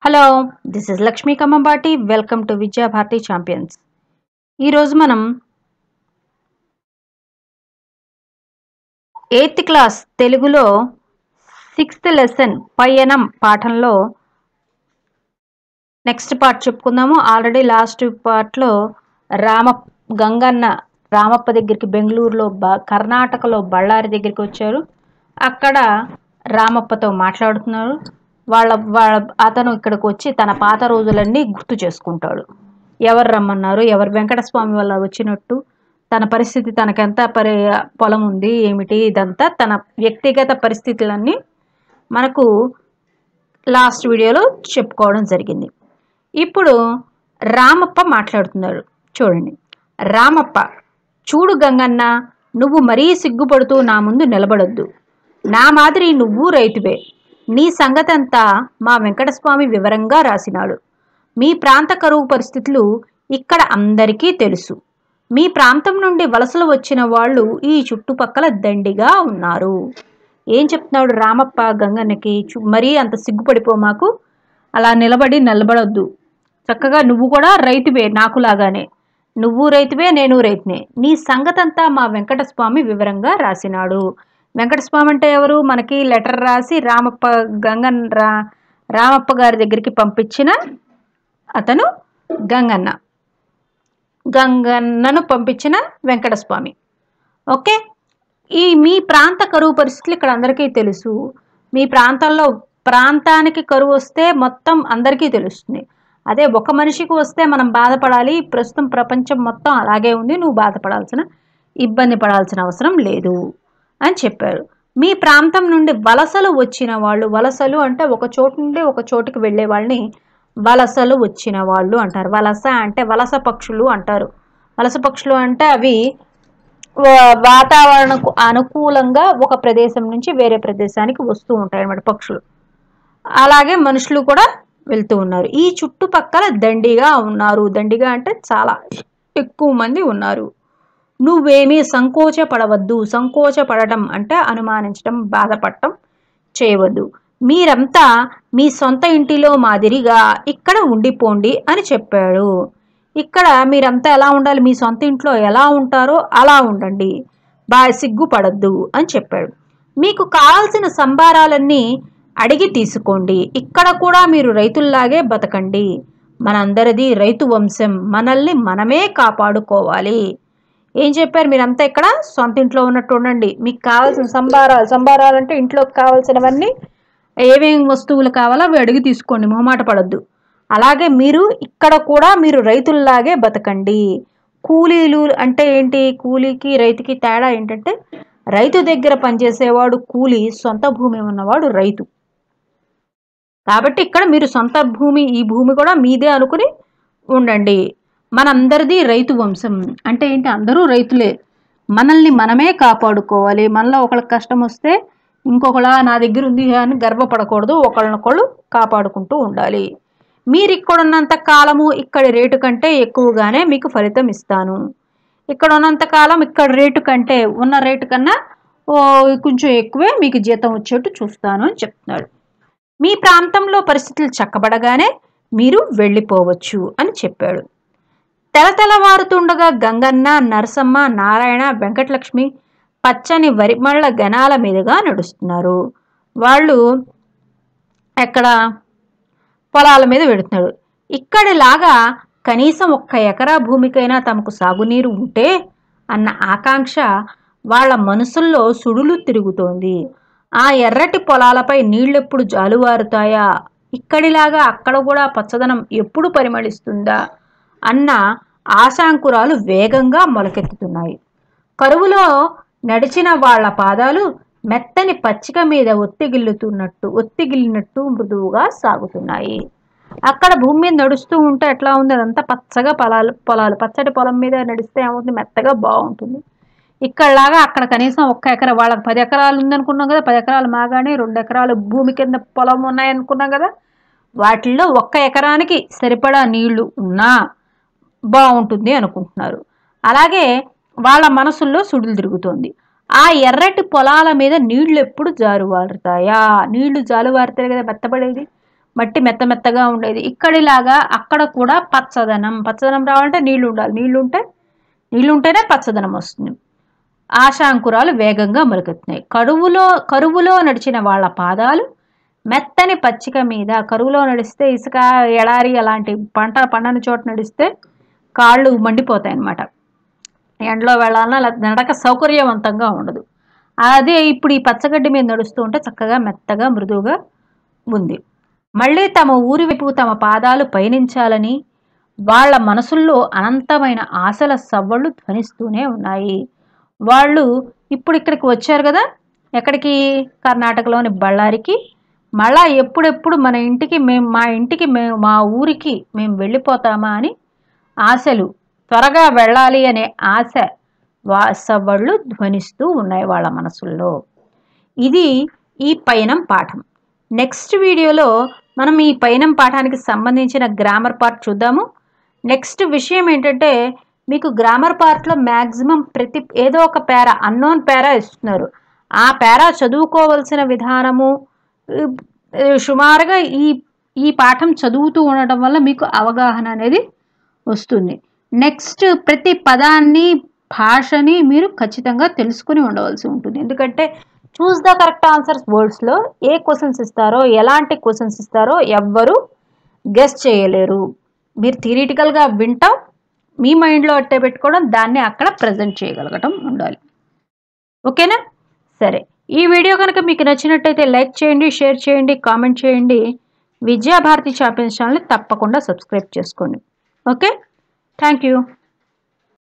hello this is Lakshmi Kammambati welcome to Vidya Bharati champions ఈరోజు మనం eighth class తెలుగులో సిక్స్త్ లెసన్ పయనం పాఠంలో నెక్స్ట్ పార్ట్ చెప్పుకుందాము ఆల్రెడీ లాస్ట్ పార్ట్లో రామ గంగన్న రామప్ప దగ్గరికి బెంగళూరులో బ కర్ణాటకలో బళ్ళారి దగ్గరికి వచ్చారు అక్కడ రామప్పతో మాట్లాడుతున్నారు వాళ్ళ వాళ్ళ అతను ఇక్కడికి వచ్చి తన పాత రోజులన్నీ గుర్తు చేసుకుంటాడు ఎవరు రమ్మన్నారు ఎవరు వెంకటస్వామి వల్ల వచ్చినట్టు తన పరిస్థితి తనకెంత పరి పొలం ఉంది ఏమిటి ఇదంతా తన వ్యక్తిగత పరిస్థితులన్నీ మనకు లాస్ట్ వీడియోలో చెప్పుకోవడం జరిగింది ఇప్పుడు రామప్ప మాట్లాడుతున్నారు చూడండి రామప్ప చూడు గంగన్న నువ్వు మరీ సిగ్గుపడుతూ నా ముందు నిలబడొద్దు నా మాదిరి నువ్వు రైతువే నీ సంగతంతా మా వెంకటస్వామి వివరంగా రాసినాడు మీ ప్రాంత కరువు పరిస్థితులు ఇక్కడ అందరికీ తెలుసు మీ ప్రాంతం నుండి వలసలు వచ్చిన వాళ్ళు ఈ చుట్టుపక్కల దండిగా ఉన్నారు ఏం చెప్తున్నాడు రామప్ప గంగన్నకి చు- మరీ అంత సిగ్గుపడిపో మాకు అలా నిలబడి నిలబడొద్దు చక్కగా నువ్వు కూడా రైతువే నాకులాగానే నువ్వు రైతువే నేను రైతునే నీ సంగతంతా మా వెంకటస్వామి వివరంగా రాసినాడు వెంకటస్వామి అంటే ఎవరు మనకి లెటర్ రాసి రామప్ప గంగన్ రా రామప్ప గారి దగ్గరికి పంపించిన అతను గంగన్న గంగన్నను పంపించిన వెంకటస్వామి ఓకే ఈ మీ ప్రాంత కరువు పరిస్థితులు ఇక్కడ అందరికీ తెలుసు మీ ప్రాంతంలో ప్రాంతానికి కరువు వస్తే మొత్తం అందరికీ తెలుస్తుంది అదే ఒక మనిషికి వస్తే మనం బాధపడాలి ప్రస్తుతం ప్రపంచం మొత్తం అలాగే ఉంది నువ్వు బాధపడాల్సిన ఇబ్బంది పడాల్సిన అవసరం లేదు అని చెప్పారు మీ ప్రాంతం నుండి వలసలు వచ్చిన వాళ్ళు వలసలు అంటే ఒక చోటు నుండి ఒక చోటుకి వెళ్ళే వాళ్ళని వలసలు వచ్చిన వాళ్ళు అంటారు వలస అంటే వలస పక్షులు అంటారు వలస పక్షులు అంటే అవి వా- వాతావరణకు అనుకూలంగా ఒక ప్రదేశం నుంచి వేరే ప్రదేశానికి వస్తూ ఉంటాయి అన్నమాట పక్షులు అలాగే మనుషులు కూడా వెళ్తూ ఉన్నారు ఈ చుట్టుపక్కల దండిగా ఉన్నారు దండిగా అంటే చాలా ఎక్కువ మంది ఉన్నారు నువ్వేమీ సంకోచపడవద్దు సంకోచపడటం అంటే అనుమానించడం బాధపడటం చేయవద్దు మీరంతా మీ సొంత ఇంటిలో మాదిరిగా ఇక్కడ ఉండిపోండి అని చెప్పాడు ఇక్కడ మీరంతా ఎలా ఉండాలి మీ సొంత ఇంట్లో ఎలా ఉంటారో అలా ఉండండి బాగా సిగ్గుపడద్దు అని చెప్పాడు మీకు కావాల్సిన సంబారాలన్నీ అడిగి తీసుకోండి ఇక్కడ కూడా మీరు రైతుల్లాగే బతకండి మనందరిది రైతు వంశం మనల్ని మనమే కాపాడుకోవాలి ఏం చెప్పారు మీరంతా ఇక్కడ సొంత ఇంట్లో ఉన్నట్టు ఉండండి మీకు కావాల్సిన సంబారాలు సంబారాలు అంటే ఇంట్లోకి కావాల్సినవన్నీ ఏమేం వస్తువులు కావాలో అవి అడిగి తీసుకోండి మొహమాట పడద్దు అలాగే మీరు ఇక్కడ కూడా మీరు రైతుల్లాగే బతకండి కూలీలు అంటే ఏంటి కూలీకి రైతుకి తేడా ఏంటంటే రైతు దగ్గర పనిచేసేవాడు కూలి సొంత భూమి ఉన్నవాడు రైతు కాబట్టి ఇక్కడ మీరు సొంత భూమి ఈ భూమి కూడా మీదే అనుకుని ఉండండి మనందరిది రైతు వంశం అంటే ఏంటి అందరూ రైతులే మనల్ని మనమే కాపాడుకోవాలి మనలో ఒకళ్ళకి కష్టం వస్తే ఇంకొకళ్ళ నా దగ్గర ఉంది అని గర్వపడకూడదు ఒకళ్ళనొకళ్ళు కాపాడుకుంటూ ఉండాలి మీరు ఇక్కడ ఉన్నంత కాలము ఇక్కడి రేటు కంటే ఎక్కువగానే మీకు ఫలితం ఇస్తాను ఇక్కడ ఉన్నంత కాలం ఇక్కడ రేటు కంటే ఉన్న రేటు కన్నా ఓ, కొంచెం ఎక్కువే మీకు జీతం వచ్చేట్టు చూస్తాను అని చెప్తున్నాడు మీ ప్రాంతంలో పరిస్థితులు చక్కబడగానే మీరు వెళ్ళిపోవచ్చు అని చెప్పాడు తెలతెలవారుతుండగా గంగన్న నరసమ్మ నారాయణ వెంకటలక్ష్మి పచ్చని వరిమళ్ళ గణాల మీదుగా నడుస్తున్నారు వాళ్ళు ఎక్కడ పొలాల మీద వెడుతున్నాడు ఇక్కడిలాగా కనీసం ఒక్క ఎకరా భూమికైనా తమకు సాగునీరు ఉంటే అన్న ఆకాంక్ష వాళ్ళ మనసుల్లో సుడులు తిరుగుతోంది ఆ ఎర్రటి పొలాలపై నీళ్ళెప్పుడు జాలువారుతాయా ఇక్కడిలాగా అక్కడ కూడా పచ్చదనం ఎప్పుడు పరిమళిస్తుందా అన్న ఆశాంకురాలు వేగంగా మొలకెత్తుతున్నాయి కరువులో నడిచిన వాళ్ళ పాదాలు మెత్తని పచ్చిక మీద ఒత్తిగిల్లుతున్నట్టు ఒత్తిగిల్లినట్టు మృదువుగా సాగుతున్నాయి అక్కడ భూమి మీద నడుస్తూ ఉంటే ఎట్లా ఉంది అదంతా పచ్చగా పొలాలు పొలాలు పచ్చటి పొలం మీద నడిస్తే ఏమవుతుంది మెత్తగా బాగుంటుంది ఇక్కడలాగా అక్కడ కనీసం ఒక్క ఎకరా వాళ్ళకి పది ఎకరాలు ఉందనుకున్నాం కదా పది ఎకరాలు మాగానే రెండు ఎకరాలు భూమి కింద పొలం ఉన్నాయనుకున్నాం కదా వాటిల్లో ఒక్క ఎకరానికి సరిపడా నీళ్లు ఉన్నా బాగుంటుంది అనుకుంటున్నారు అలాగే వాళ్ళ మనసుల్లో సుడులు తిరుగుతోంది ఆ ఎర్రటి పొలాల మీద నీళ్లు ఎప్పుడు జారువారుతాయా నీళ్లు జారువారితే కదా మెత్తబడేది మట్టి మెత్త మెత్తగా ఉండేది ఇక్కడిలాగా అక్కడ కూడా పచ్చదనం పచ్చదనం రావాలంటే నీళ్లు ఉండాలి నీళ్లు ఉంటే నీళ్లు ఉంటేనే పచ్చదనం వస్తుంది ఆశాంకురాలు వేగంగా మొలకెత్తున్నాయి కరువులో కరువులో నడిచిన వాళ్ళ పాదాలు మెత్తని పచ్చిక మీద కరువులో నడిస్తే ఇసుక ఎడారి అలాంటి పంట పండని చోట నడిస్తే కాళ్ళు మండిపోతాయి అన్నమాట ఎండలో వెళ్ళాలన్నా లేదా నడక సౌకర్యవంతంగా ఉండదు అదే ఇప్పుడు ఈ పచ్చగడ్డి మీద నడుస్తూ ఉంటే చక్కగా మెత్తగా మృదువుగా ఉంది మళ్ళీ తమ ఊరి వైపు తమ పాదాలు పయనించాలని వాళ్ళ మనసుల్లో అనంతమైన ఆశల సవ్వళ్ళు ధ్వనిస్తూనే ఉన్నాయి వాళ్ళు ఇప్పుడు ఇక్కడికి వచ్చారు కదా ఎక్కడికి కర్ణాటకలోని బళ్ళారికి మళ్ళా ఎప్పుడెప్పుడు మన ఇంటికి మేము మా ఇంటికి మేము మా ఊరికి మేము వెళ్ళిపోతామా అని ఆశలు త్వరగా వెళ్ళాలి అనే ఆశ వాసవళ్ళు ధ్వనిస్తూ ఉన్నాయి వాళ్ళ మనసుల్లో ఇది ఈ పయనం పాఠం నెక్స్ట్ వీడియోలో మనం ఈ పయనం పాఠానికి సంబంధించిన గ్రామర్ పార్ట్ చూద్దాము నెక్స్ట్ విషయం ఏంటంటే మీకు గ్రామర్ పార్ట్లో మ్యాక్సిమం ప్రతి ఏదో ఒక పేరా అన్నోన్ పేరా ఇస్తున్నారు ఆ పేరా చదువుకోవాల్సిన విధానము ఉ, ఉ, సుమారుగా ఈ ఈ పాఠం చదువుతూ ఉండటం వల్ల మీకు అవగాహన అనేది వస్తుంది నెక్స్ట్ ప్రతి పదాన్ని భాషని మీరు ఖచ్చితంగా తెలుసుకుని ఉండవలసి ఉంటుంది ఎందుకంటే చూస్ ద కరెక్ట్ ఆన్సర్స్ వర్డ్స్లో ఏ క్వశ్చన్స్ ఇస్తారో ఎలాంటి క్వశ్చన్స్ ఇస్తారో ఎవ్వరు గెస్ చేయలేరు మీరు థియరిటికల్గా వింటాం మీ మైండ్లో అట్టే పెట్టుకోవడం దాన్ని అక్కడ ప్రజెంట్ చేయగలగటం ఉండాలి ఓకేనా సరే ఈ వీడియో కనుక మీకు నచ్చినట్టయితే లైక్ చేయండి షేర్ చేయండి కామెంట్ చేయండి విద్యాభారతి ఛాంపియన్స్ ఛానల్ని తప్పకుండా సబ్స్క్రైబ్ చేసుకోండి ఓకే థ్యాంక్ యూ